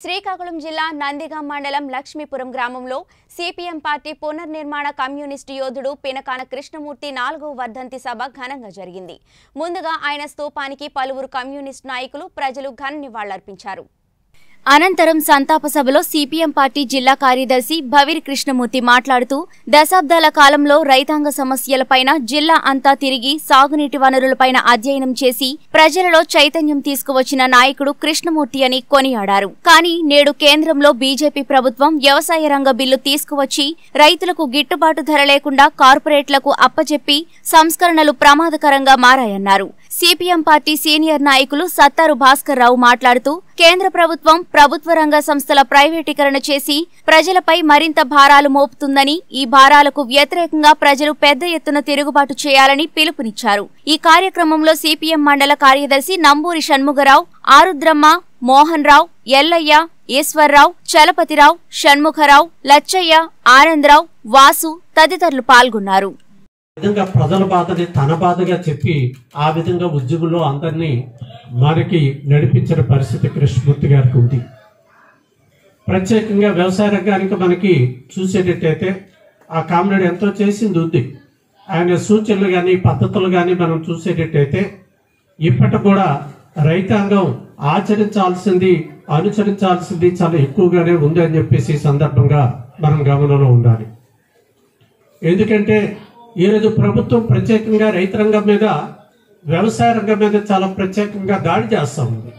శ్రీకాకుళం జిల్లా నందిగాం మండలం లక్ష్మీపురం గ్రామంలో సిపిఎం పార్టీ పునర్నిర్మాణ కమ్యూనిస్టు యోధుడు పినకాన కృష్ణమూర్తి నాలుగవ వర్ధంతి సభ ఘనంగా జరిగింది ముందుగా ఆయన స్తూపానికి పలువురు కమ్యూనిస్ట్ నాయకులు ప్రజలు ఘన నివాళులర్పించారు అనంతరం సంతాప సభలో సిపిఎం పార్టీ జిల్లా కార్యదర్శి భవిరి కృష్ణమూర్తి మాట్లాడుతూ దశాబ్దాల కాలంలో రైతాంగ సమస్యలపైన జిల్లా అంతా తిరిగి సాగునీటి వనరులపైన అధ్యయనం చేసి ప్రజలలో చైతన్యం తీసుకువచ్చిన నాయకుడు కృష్ణమూర్తి అని కొనియాడారు కానీ నేడు కేంద్రంలో బీజేపీ ప్రభుత్వం వ్యవసాయ రంగ బిల్లు తీసుకువచ్చి రైతులకు గిట్టుబాటు ధర లేకుండా కార్పొరేట్లకు అప్పచెప్పి సంస్కరణలు ప్రమాదకరంగా మారాయన్నారు సిపిఎం పార్టీ సీనియర్ నాయకులు సత్తారు భాస్కర్ రావు మాట్లాడుతూ కేంద్ర ప్రభుత్వం ప్రభుత్వ రంగ సంస్థల ప్రైవేటీకరణ చేసి ప్రజలపై మరింత భారాలు మోపుతుందని ఈ భారాలకు వ్యతిరేకంగా ప్రజలు పెద్ద ఎత్తున తిరుగుబాటు చేయాలని పిలుపునిచ్చారు ఈ కార్యక్రమంలో సిపిఎం మండల కార్యదర్శి నంబూరి షణ్ముగరావు ఆరుద్రమ్మ మోహన్ రావు ఎల్లయ్య ఈశ్వర్రావు చలపతిరావు షణ్ముఖరావు లచ్చయ్య ఆనందరావు వాసు తదితరులు పాల్గొన్నారు విధంగా ప్రజల బాధని తన బాధగా చెప్పి ఆ విధంగా ఉద్యమంలో అందరినీ మనకి నడిపించిన పరిస్థితి కృష్ణమూర్తి గారికి ఉంది ప్రత్యేకంగా వ్యవసాయ రంగానికి మనకి చూసేటట్టయితే ఆ కామ్రేడ్ ఎంతో చేసింది ఉంది ఆయన సూచనలు కానీ పద్ధతులు కానీ మనం చూసేటట్టయితే ఇప్పటి కూడా రైతాంగం ఆచరించాల్సింది అనుసరించాల్సింది చాలా ఎక్కువగానే ఉంది అని చెప్పేసి ఈ సందర్భంగా మనం గమనంలో ఉండాలి ఎందుకంటే ఈరోజు ప్రభుత్వం ప్రత్యేకంగా రైతు రంగం మీద వ్యవసాయ రంగం మీద చాలా ప్రత్యేకంగా దాడి చేస్తా ఉంది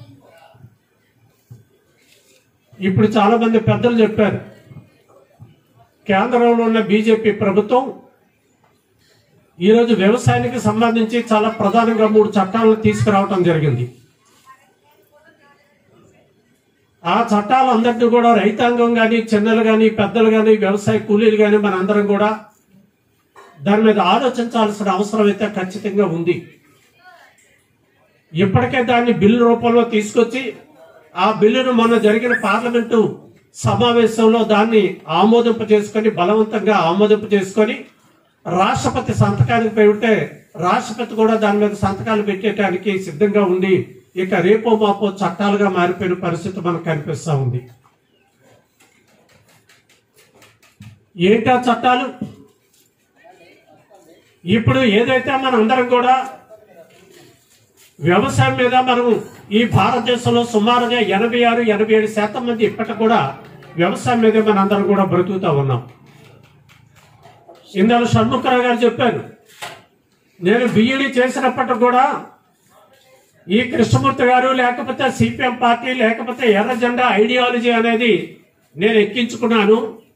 ఇప్పుడు చాలా మంది పెద్దలు చెప్పారు కేంద్రంలో ఉన్న బీజేపీ ప్రభుత్వం ఈరోజు వ్యవసాయానికి సంబంధించి చాలా ప్రధానంగా మూడు చట్టాలను తీసుకురావటం జరిగింది ఆ చట్టాలందరినీ కూడా రైతాంగం కానీ చిన్నలు కానీ పెద్దలు కానీ వ్యవసాయ కూలీలు కానీ మన అందరం కూడా దాని మీద ఆలోచించాల్సిన అవసరం అయితే ఖచ్చితంగా ఉంది ఇప్పటికే దాన్ని బిల్లు రూపంలో తీసుకొచ్చి ఆ బిల్లును మొన్న జరిగిన పార్లమెంటు సమావేశంలో దాన్ని ఆమోదింప చేసుకొని బలవంతంగా ఆమోదింప చేసుకొని రాష్ట్రపతి సంతకానికి పెడితే రాష్ట్రపతి కూడా దాని మీద సంతకాలు పెట్టేటానికి సిద్ధంగా ఉండి ఇక రేపో మాపో చట్టాలుగా మారిపోయిన పరిస్థితి మనకు కనిపిస్తా ఉంది ఏంటా చట్టాలు ఇప్పుడు ఏదైతే మన అందరం కూడా వ్యవసాయం మీద మనం ఈ భారతదేశంలో సుమారుగా ఎనభై ఆరు ఎనభై ఏడు శాతం మంది ఇప్పటికి కూడా వ్యవసాయం మీదే మన అందరం కూడా బ్రతుకుతా ఉన్నాం ఇందాక షణ్ముఖరావు గారు చెప్పారు నేను బిఈడి చేసినప్పటికి కూడా ఈ కృష్ణమూర్తి గారు లేకపోతే సిపిఎం పార్టీ లేకపోతే ఎర్ర జెండా ఐడియాలజీ అనేది నేను ఎక్కించుకున్నాను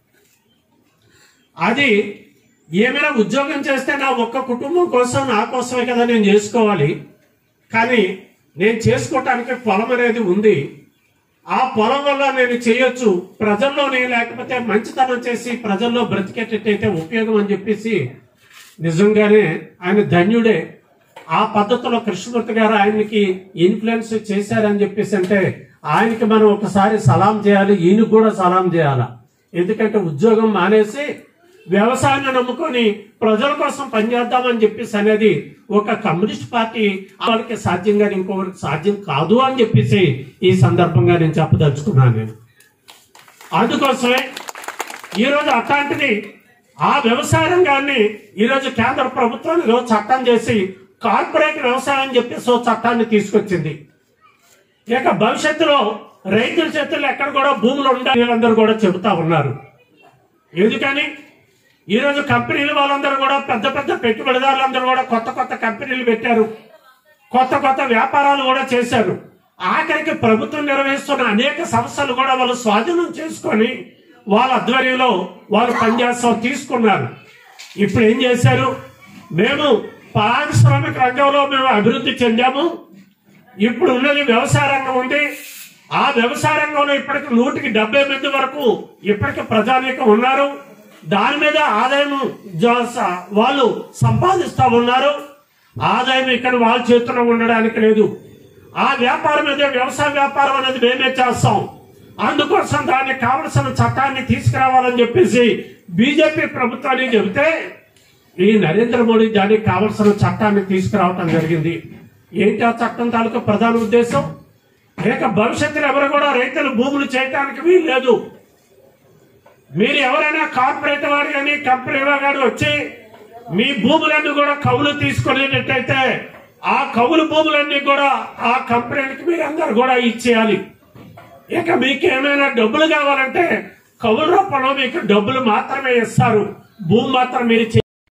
అది ఏమైనా ఉద్యోగం చేస్తే నా ఒక్క కుటుంబం కోసం నా కోసమే కదా నేను చేసుకోవాలి కానీ నేను చేసుకోవటానికి పొలం అనేది ఉంది ఆ పొలం వల్ల నేను చేయొచ్చు ప్రజల్లోనే లేకపోతే మంచితనం చేసి ప్రజల్లో బ్రతికేటట్టయితే ఉపయోగం అని చెప్పేసి నిజంగానే ఆయన ధన్యుడే ఆ పద్ధతిలో కృష్ణమూర్తి గారు ఆయనకి ఇన్ఫ్లుయెన్స్ చేశారని చెప్పేసి అంటే ఆయనకి మనం ఒకసారి సలాం చేయాలి ఈయనకు కూడా సలాం చేయాలి ఎందుకంటే ఉద్యోగం మానేసి వ్యవసాయాన్ని నమ్ముకొని ప్రజల కోసం పనిచేద్దామని చెప్పేసి అనేది ఒక కమ్యూనిస్ట్ పార్టీ వాళ్ళకి సాధ్యం కానీ ఇంకొకరికి సాధ్యం కాదు అని చెప్పేసి ఈ సందర్భంగా నేను చెప్పదలుచుకున్నాను నేను అందుకోసమే ఈరోజు అట్లాంటిది ఆ వ్యవసాయ రంగాన్ని ఈరోజు కేంద్ర ప్రభుత్వం ఏదో చట్టం చేసి కార్పొరేట్ వ్యవసాయం అని చెప్పేసి ఓ చట్టాన్ని తీసుకొచ్చింది ఇక భవిష్యత్తులో రైతుల చేతుల్లో ఎక్కడ కూడా భూములు ఉండాలి వీళ్ళందరూ కూడా చెబుతా ఉన్నారు ఎందుకని ఈరోజు కంపెనీలు వాళ్ళందరూ కూడా పెద్ద పెద్ద పెట్టుబడిదారులందరూ కూడా కొత్త కొత్త కంపెనీలు పెట్టారు కొత్త కొత్త వ్యాపారాలు కూడా చేశారు ఆఖరికి ప్రభుత్వం నిర్వహిస్తున్న అనేక సంస్థలు కూడా వాళ్ళు స్వాధీనం చేసుకొని వాళ్ళ ఆధ్వర్యంలో వాళ్ళు పనిచేస్తాం తీసుకున్నారు ఇప్పుడు ఏం చేశారు మేము పారిశ్రామిక రంగంలో మేము అభివృద్ధి చెందాము ఇప్పుడు ఉన్నది వ్యవసాయ రంగం ఉంది ఆ వ్యవసాయ రంగంలో ఇప్పటికి నూటికి డెబ్బై మంది వరకు ఇప్పటికి ప్రజానీకం ఉన్నారు దాని మీద ఆదాయం జా- స- వాళ్ళు సంపాదిస్తా ఉన్నారు ఆదాయం ఇక్కడ వాళ్ళ చేతిలో ఉండడానికి లేదు ఆ వ్యాపారం మీద వ్యవసాయ వ్యాపారం అనేది మేమే చేస్తాం అందుకోసం దానికి కావలసిన చట్టాన్ని తీసుకురావాలని చెప్పేసి బీజేపీ ప్రభుత్వానికి చెబితే ఈ నరేంద్ర మోడీ దానికి కావలసిన చట్టాన్ని తీసుకురావటం జరిగింది ఏంటి ఆ చట్టం తాలూకా ప్రధాన ఉద్దేశం ఇక భవిష్యత్తులో ఎవరు కూడా రైతులు భూములు చేయటానికి వీలు లేదు మీరు ఎవరైనా కార్పొరేట్ వారు కానీ కంపెనీ వారు వచ్చి మీ భూములన్నీ కూడా కవులు తీసుకునేటట్టయితే ఆ కవులు భూములన్నీ కూడా ఆ కంపెనీలకి మీరు అందరు కూడా ఇచ్చేయాలి ఇక మీకు ఏమైనా డబ్బులు కావాలంటే కవుల రూపంలో మీకు డబ్బులు మాత్రమే ఇస్తారు భూమి మాత్రం మీరు ఇచ్చే-